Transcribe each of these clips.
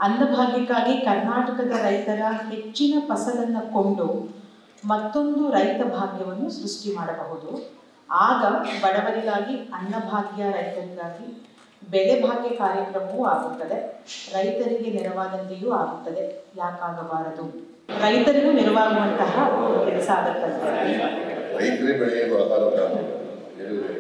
ಅನ್ನಭಾಗ್ಯಕ್ಕಾಗಿ ಕರ್ನಾಟಕದ ರೈತರ ಹೆಚ್ಚಿನ ಫಸಲನ್ನು ಕೊಂಡು ಮತ್ತೊಂದು ರೈತ ಭಾಗ್ಯವನ್ನು ಸೃಷ್ಟಿ ಮಾಡಬಹುದು ಆಗ ಬಡವರಿಗಾಗಿ ಅನ್ನಭಾಗ್ಯ ರೈತರಿಗಾಗಿ ಬೆಳೆ ಭಾಗ್ಯ ಕಾರ್ಯಕ್ರಮವೂ ಆಗುತ್ತದೆ ರೈತರಿಗೆ ನೆರವಾದಂತೆಯೂ ಆಗುತ್ತದೆ ಯಾಕಾಗಬಾರದು ರೈತರಿಗೂ ನೆರವಾಗುವಂತಹ ಕೆಲಸ ಆಗತ್ತಂತೆ ರೈತರೇ ಬೆಳೆಯುವ ಆಹಾರ ಧಾನ್ಯ ಬೇರೆ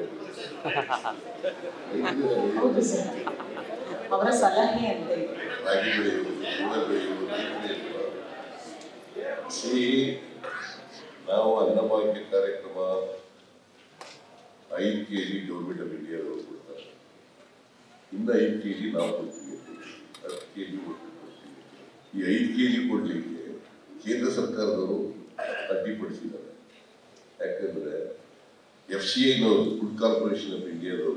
ರೈತರೇ ಹೌದು ಸರ್ ಅವರ ಸಲಹೆ ಅಂತ ಇದೆ ರಾಗಿ ಬೆಳೆಯುವುದು ಜೋಳ ಬೆಳೆಯುವುದು ರೈತರೇ ಅಲ್ವಾ? ಸಿ ನಾವು ಅನ್ನಭಾಗ್ಯ ಕಾರ್ಯಕ್ರಮ ಐದು ಕೆ ಜಿ ಗೌರ್ಮೆಂಟ್ ಆಫ್ ಇಂಡಿಯಾದವರು ಕೊಡ್ತಾರೆ ಇನ್ನು ಐದು ಕೆ ಜಿ ನಾವು ಕೊಡ್ತೀವಿ ಹತ್ತು ಕೆ ಜಿ ಕೊಡ್ತೀವಿ ಈ ಐದು ಕೆ ಜಿ ಕೊಡಲಿಕ್ಕೆ ಕೇಂದ್ರ ಸರ್ಕಾರದವರು ಅಡ್ಡಿಪಡಿಸಿದ್ದಾರೆ ಯಾಕಂದ್ರೆ ಎಫ್ ಸಿ ಐನವರು ಫುಡ್ ಕಾರ್ಪೊರೇಷನ್ ಆಫ್ ಇಂಡಿಯಾದವರು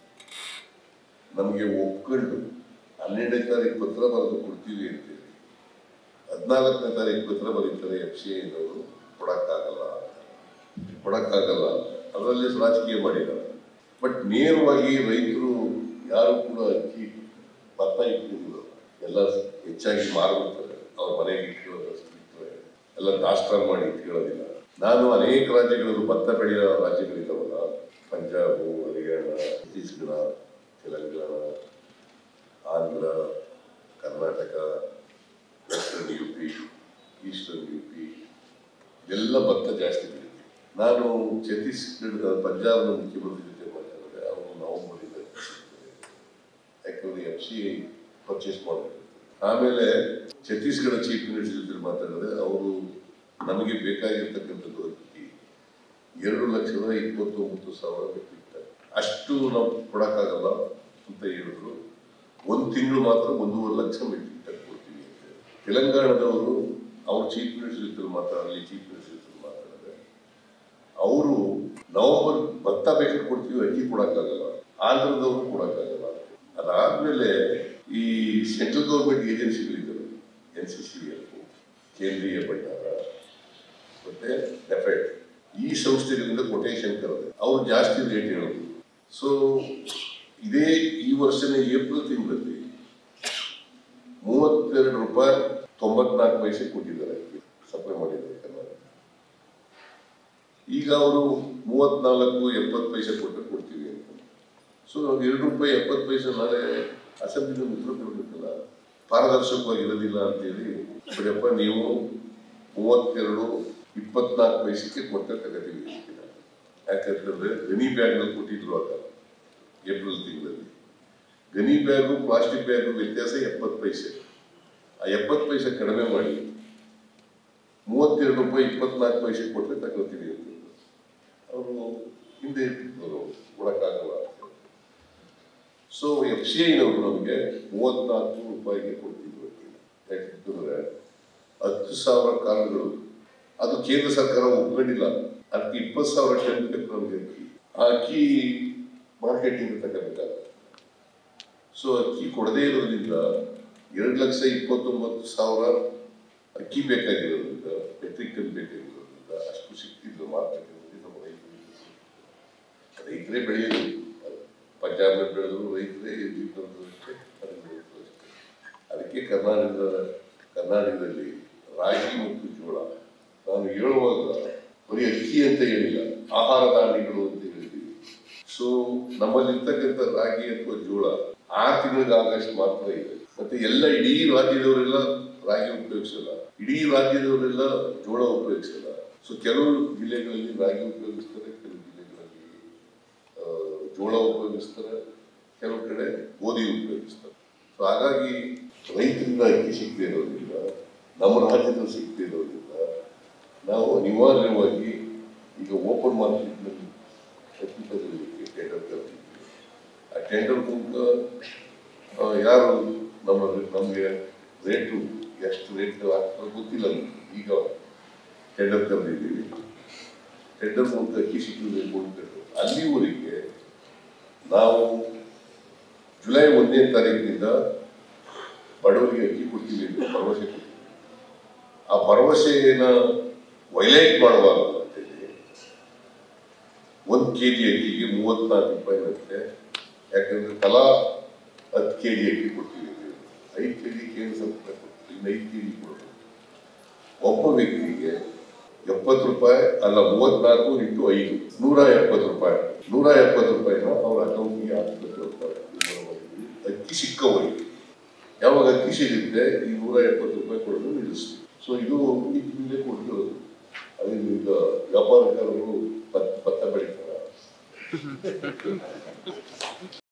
ನಮಗೆ ಒಪ್ಕೊಂಡು ಹನ್ನೆರಡನೇ ತಾರೀಕು ಪತ್ರ ಬರೆದು ಕೊಡ್ತೀವಿ ಅಂತೇಳಿ ಹದಿನಾಲ್ಕನೇ ತಾರೀಕು ಪತ್ರ ಬರೀತಾರೆ ಎಫ್ ಸಿ ಐನವರು ಕೊಡಕ್ಕಾಗಲ್ಲ ಕೊಡಕ್ಕಾಗಲ್ಲ ಅದರಲ್ಲಿ ರಾಜಕೀಯ ಮಾಡಿದ್ದಾರೆ ಬಟ್ ನೇರವಾಗಿ ರೈತರು ಯಾರು ಕೂಡ ಅಕ್ಕಿ ಭತ್ತ ಇಟ್ಟಿದ್ರು ಎಲ್ಲ ಹೆಚ್ಚಾಗಿ ಮಾರ್ಬಿಡ್ತಾರೆ ಅವ್ರ ಮನೆಗೆ ಇಟ್ಕೊಳ್ಳೋದಷ್ಟು ಬಿಟ್ಟರೆ ಎಲ್ಲ ದಾಸ್ತಾನು ಮಾಡಿ ಇಟ್ಕೊಳ್ಳೋದಿಲ್ಲ ನಾನು ಅನೇಕ ರಾಜ್ಯಗಳಲ್ಲೂ ಭತ್ತ ಬೆಳೆಯೋ ರಾಜ್ಯಗಳಿದ್ದಾವಲ್ಲ Punjab Haryana Chhattisgarh Telangana Andhra Karnataka western U P eastern U P ಎಲ್ಲ ಭತ್ತ ಜಾಸ್ತಿ ಬೆಳೀತೀವಿ ನಾನು ಛತ್ತೀಸ್ಗಢದ ಪಂಜಾಬ್ನ ಮುಖ್ಯಮಂತ್ರಿ ಜೊತೆ ಮಾತಾಡಿದೆ ಅವರು ನವೆಂಬರಿಂದ ಯಾಕಂದ್ರೆ ಎಫ್ ಸಿ ಪರ್ಚೇಸ್ ಮಾಡಬೇಕು ಆಮೇಲೆ ಛತ್ತೀಸ್ಗಢ ಚೀಫ್ ಮಿನಿಸ್ಟರ್ ಜೊತೆ ಮಾತಾಡಿದ್ರೆ ಅವರು ನಮಗೆ ಬೇಕಾಗಿರ್ತಕ್ಕಂಥದ್ದು ಅಕ್ಕಿ ಎರಡು ಲಕ್ಷದ ಇಪ್ಪತ್ತೊಂಬತ್ತು ಸಾವಿರ ಮೆಟ್ರಿಕ್ ಟನ್ ಅಷ್ಟು ನಾವು ಕೊಡಕ್ಕಾಗಲ್ಲ ಅಂತ ಹೇಳಿದ್ರು ಒಂದು ತಿಂಗಳು ಮಾತ್ರ ಒಂದೂವರೆ ಲಕ್ಷ ಮೆಟ್ರಿಕ್ ಟನ್ ಕೊಡ್ತೀವಿ ಅಂತ ಹೇಳಿ. ತೆಲಂಗಾಣದವರು ಅವ್ರ ಚೀಫ್ ಮಿನಿಸ್ಟರ್ ಜೊತೆ ಮಾತಾಡಲಿ ಚೀಫ್ ಮಿನಿಸ್ಟರ್ ಜೊತೆ ಮಾತಾಡಿದ್ರೆ ಅವರು ನವೆಂಬರ್ ಭತ್ತ ಬೇಕಾದ್ರೆ ಕೊಡ್ತೀವಿ ಅಕ್ಕಿ ಕೊಡಕ್ಕಾಗಲ್ಲ ಆಂಧ್ರದವರು ಕೊಡಕ್ಕಾಗಲ್ಲ ಅದಾದ್ಮೇಲೆ ಈ ಸೆಂಟ್ರಲ್ ಗೌರ್ಮೆಂಟ್ ಏಜೆನ್ಸಿಗಳಿದ್ದಾವೆ N C C F Kendriya Bhandar ಮತ್ತೆ ನೆಫೆಡ್ ಈ ಸಂಸ್ಥೆಗಳಿಂದ ಕೊಟೇಶನ್ ಕರೆದೆ ಅವ್ರು ಜಾಸ್ತಿ ರೇಟ್ ಹೇಳೋದು ಸೊ ಇದೇ ಈ ವರ್ಷನೇ ಏಪ್ರಿಲ್ ತಿಂಗಳಲ್ಲಿ ಮೂವತ್ತೆರಡು ರೂಪಾಯಿ ತೊಂಬತ್ನಾಲ್ಕು ಪೈಸೆ ಕೊಟ್ಟಿದ್ದಾರೆ ಸಪ್ಲೈ ಮಾಡಿದ್ದಾರೆ ಕರ್ನಾಟಕ ಈಗ ಅವರು ಮೂವತ್ನಾಲ್ಕು ಎಪ್ಪತ್ತು ಪೈಸೆ ಕೊಟ್ಟು ಕೊಡ್ತೀವಿ ಅಂತ ಸೊ ಎರಡು ರೂಪಾಯಿ ಎಪ್ಪತ್ತು ಪೈಸೆ ನಾಳೆ ಅಸೆಂಬ್ಲಿನ ಉತ್ತರ ಕೊಡಬೇಕಲ್ಲ ಪಾರದರ್ಶಕವಾಗಿರೋದಿಲ್ಲ ಅಂತೇಳಿ ಬಿಡಪ್ಪ ನೀವು ಮೂವತ್ತೆರಡು ಇಪ್ಪತ್ನಾಲ್ಕು ಪೈಸೆಗೆ ಕೊಟ್ಟಕ್ಕಾಗತ್ತಿಲ್ಲ ಯಾಕಂತಂದ್ರೆ ಗನಿ ಬ್ಯಾಗ್ನಲ್ಲಿ ಕೊಟ್ಟಿದ್ರು ಆಗ ಏಪ್ರಿಲ್ ತಿಂಗಳಲ್ಲಿ ಗನಿ ಬ್ಯಾಗು ಪ್ಲಾಸ್ಟಿಕ್ ಬ್ಯಾಗು ವ್ಯತ್ಯಾಸ ಎಪ್ಪತ್ತು ಪೈಸೆ ಆ ಎಪ್ಪತ್ತು ಪೈಸೆ ಕಡಿಮೆ ಮಾಡಿ ಮೂವತ್ತೆರಡು ರೂಪಾಯಿ ಇಪ್ಪತ್ನಾಲ್ಕು ಪೈಸೆ ಕೊಟ್ಟರೆ ತಗೊಳ್ತೀವಿ ಅಂತ ಅವರು ಹಿಂದೆ ಇಟ್ಟಿದ್ರು ಕೊಡಕ್ಕಾಗಲ್ಲ ಸೊ ಎಫ್ ಸಿ ಐನವರು ನಮಗೆ ಮೂವತ್ನಾಲ್ಕು ರೂಪಾಯಿಗೆ ಕೊಡ್ತಿದ್ರು ಯಾಕಂತಂದ್ರೆ ಹತ್ತು ಸಾವಿರ ಕಾರ್ಡ್ಗಳು ಅದು ಕೇಂದ್ರ ಸರ್ಕಾರ ಒಪ್ಕೊಂಡಿಲ್ಲ ಅದಕ್ಕೆ ಇಪ್ಪತ್ತು ಸಾವಿರ ಟನ್ ಬೇಕು ನಮಗೆ ಅಕ್ಕಿ ಆ ಅಕ್ಕಿ ಮಾರ್ಕೆಟಿಂಗ್ ತಗೋಬೇಕಾಗುತ್ತೆ ಸೊ ಅಕ್ಕಿ ಕೊಡದೇ ಇರೋದ್ರಿಂದ ಎರಡು ಲಕ್ಷ ಇಪ್ಪತ್ತೊಂಬತ್ತು ಸಾವಿರ ಅಕ್ಕಿ ಬೇಕಾಗಿರೋದ್ರಿಂದ ಮೆಟ್ರಿಕ್ ಟನ್ ಬೇಕಾಗಿರೋದ್ರಿಂದ ಅಷ್ಟು ಸಿಕ್ತಿದ್ರು ಮಾರ್ಕೆಟಿಂಗ್ ನಮ್ಮ ರೈತರಿಗೆ ರೈತರೇ ಬೆಳೆಯೋದು ಪಂಜಾಬ್ನಲ್ಲಿ ಬೆಳೆದ್ರು ರೈತರೇ ಜೀವನದಲ್ಲೂ ಅಷ್ಟೇ ಕರ್ನಾಟಕದಲ್ಲೂ ಅಷ್ಟೇ ಅದಕ್ಕೆ ಕರ್ನಾಟಕದ ಕರ್ನಾಟಕದಲ್ಲಿ ರಾಗಿ ಮತ್ತು ಜೋಳ ನಾನು ಹೇಳುವಾಗ ಬರೀ ಅಕ್ಕಿ ಅಂತ ಹೇಳಿಲ್ಲ ಆಹಾರ ಧಾನ್ಯಗಳು ಅಂತ ಹೇಳಿದ್ದೀವಿ ಸೊ ನಮ್ಮಲ್ಲಿರ್ತಕ್ಕಂಥ ರಾಗಿ ಅಥವಾ ಜೋಳ ಆರು ತಿಂಗಳಿಗೆ ಆಗಷ್ಟು ಮಾತ್ರ ಇದೆ ಮತ್ತೆ ಎಲ್ಲ ಇಡೀ ರಾಜ್ಯದವರೆಲ್ಲ ರಾಗಿ ಉಪಯೋಗಿಸಲ್ಲ ಇಡೀ ರಾಜ್ಯದವರೆಲ್ಲ ಜೋಳ ಉಪಯೋಗಿಸಲ್ಲ ಸೊ ಕೆಲವು ಜಿಲ್ಲೆಗಳಲ್ಲಿ ರಾಗಿ ಉಪಯೋಗಿಸ್ತಾರೆ ಕೆಲವು ಜಿಲ್ಲೆಗಳಲ್ಲಿ ಆ, ಜೋಳ ಉಪಯೋಗಿಸ್ತಾರೆ ಕೆಲವು ಕಡೆ ಗೋಧಿ ಉಪಯೋಗಿಸ್ತಾರೆ ಸೊ ಹಾಗಾಗಿ ರೈತರಿಂದ ಅಕ್ಕಿ ಸಿಗದೆ ಇರೋದ್ರಿಂದ ನಮ್ಮ ರಾಜ್ಯದಲ್ಲಿ ಸಿಗದೆ ಇರೋದ್ರಿಂದ ನಾವು ಅನಿವಾರ್ಯವಾಗಿ ಈಗ ಓಪನ್ ಮಾರ್ಕೆಟ್ನಲ್ಲಿ ಅಕ್ಕಿ ತಗೊಳ್ಳಿಕ್ಕೆ ಟೆಂಡರ್ ಕರೆದಿದ್ವಿ ಆ ಟೆಂಡರ್ ಮೂಲಕ ಆ, ಯಾರು ನಮ್ಮ ನಮಗೆ ರೇಟು ಎಷ್ಟು ರೇಟ್ ಆಗ್ತದೆ ಗೊತ್ತಿಲ್ಲ ನಮ್ಗೆ. ಈಗ ಟೆಂಡರ್ ಕರೆದಿದ್ದೀವಿ ಟೆಂಡರ್ ಮೂಲಕ ಅಕ್ಕಿ ಸಿಕ್ಕಲು ಕೊಡ್ಬೇಕು ಅಲ್ಲಿವರೆಗೆ ನಾವು ಜುಲೈ ಒಂದನೇ ತಾರೀಕಿನಿಂದ ಬಡವರಿಗೆ ಅಕ್ಕಿ ಕೊಡ್ತೀವಿ ಅಂತ ಭರವಸೆ ಕೊಡ್ತೀವಿ ಆ ಭರವಸೆನ ವೈಲೇಟ್ ಮಾಡಬಾರದು ಅಂತೇಳಿ ಒಂದು ಕೆ ಜಿ ಅಕ್ಕಿಗೆ ಮೂವತ್ನಾಲ್ಕು ರೂಪಾಯಿ ಇರುತ್ತೆ ಯಾಕಂದ್ರೆ ತಲಾ ಹತ್ತು ಕೆ ಜಿ ಅಕ್ಕಿ ಕೊಡ್ತೀವಿ ಅಂತ ಹೇಳಿ. ಐದು ಕೆ ಜಿ ಕೇಂದ್ರ ಸರ್ಕಾರ ಕೊಡ್ತು ಇನ್ನು ಐದು ಕೆ ಜಿ ಕೊಡಬೇಕು ಒಬ್ಬ ವ್ಯಕ್ತಿಗೆ ಎಪ್ಪತ್ತು ರೂಪಾಯಿ ಅಲ್ಲ ಮೂವತ್ನಾಲ್ಕು ಇಂಟು ಐದು ನೂರ ಎಪ್ಪತ್ತು ರೂಪಾಯಿ ನೂರ ಎಪ್ಪತ್ತು ರೂಪಾಯಿನ ಅವ್ರ ಅಕೌಂಟ್ಗೆ ಹಾಕಬೇಕು ಅಂತ ಅಕ್ಕಿ ಸಿಕ್ಕವರಿಗೆ ಯಾವಾಗ ಅಕ್ಕಿ ಸಿಗುತ್ತೆ ಈ ನೂರ ಎಪ್ಪತ್ತು ರೂಪಾಯಿ ಕೊಡೋದು ನಿಲ್ಲಿಸ್ತೀವಿ ಸೊ ಇದು ಇಲ್ಲೇ ಕೊಟ್ಟಿರೋದು ಅದು ಈಗ ವ್ಯಾಪಾರಕಾರರು ಭತ್ತ ಭತ್ತ ಬೆಳೀತಾರ